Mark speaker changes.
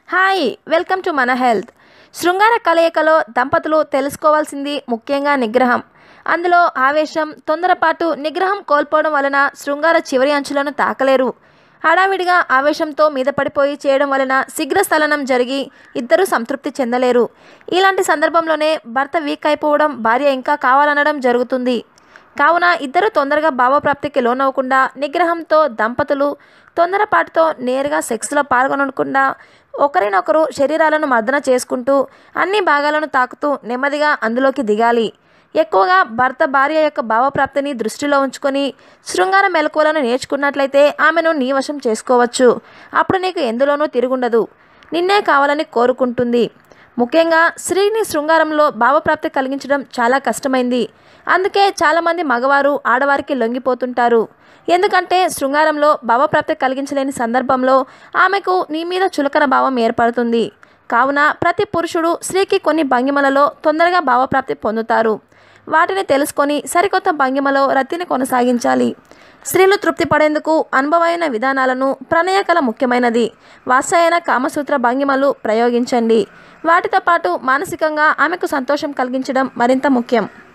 Speaker 1: hi welcome to మన health శృంగార కలయికలో దంపతులు తెలుసుకోవాల్సింది ముఖ్యంగా నిగ్రహం అందులో ఆవేశం తొందరపాటు నిగ్రహం కోల్పోవడం వలన శృంగార చివరి అంచులను తాకలేరు హడావిడిగా ఆవేశంతో మీద పడిపోయి చేయడం వలన శీఘ్రస్థలనం జరిగి ఇద్దరూ సంతృప్తి చెందలేరు ఇలాంటి సందర్భంలోనే భర్త వీక్ అయిపోవడం భార్య ఇంకా కావాలనడం జరుగుతుంది కావున ఇద్దరు తొందరగా భావప్రాప్తికి లోనవ్వకుండా నిగ్రహంతో దంపతులు తొందరపాటుతో నేరుగా సెక్స్లో పాల్గొనకుండా ఒకరినొకరు శరీరాలను మర్దన చేసుకుంటూ అన్ని భాగాలను తాకుతూ నెమ్మదిగా అందులోకి దిగాలి ఎక్కువగా భర్త భార్య యొక్క భావప్రాప్తిని దృష్టిలో ఉంచుకొని శృంగార మెలకువలను నేర్చుకున్నట్లయితే ఆమెను నీ వశం చేసుకోవచ్చు అప్పుడు నీకు ఎందులోనూ తిరుగుండదు నిన్నే కావాలని కోరుకుంటుంది ముఖ్యంగా స్త్రీని శృంగారంలో భావప్రాప్తి కలిగించడం చాలా కష్టమైంది అందుకే చాలామంది మగవారు ఆడవారికి లొంగిపోతుంటారు ఎందుకంటే శృంగారంలో భావప్రాప్తి కలిగించలేని సందర్భంలో ఆమెకు నీ మీద చులకన భావం ఏర్పడుతుంది కావున ప్రతి పురుషుడు స్త్రీకి కొన్ని భంగిమలలో తొందరగా భావప్రాప్తి పొందుతారు వాటిని తెలుసుకొని సరికొత్త భంగిమలో రతిని కొనసాగించాలి స్త్రీలు తృప్తి పడేందుకు అనుభవమైన విధానాలను ప్రణయకల ముఖ్యమైనది వాత్సాయన కామసూత్ర భంగిమలు ప్రయోగించండి వాటితో పాటు మానసికంగా ఆమెకు సంతోషం కలిగించడం మరింత ముఖ్యం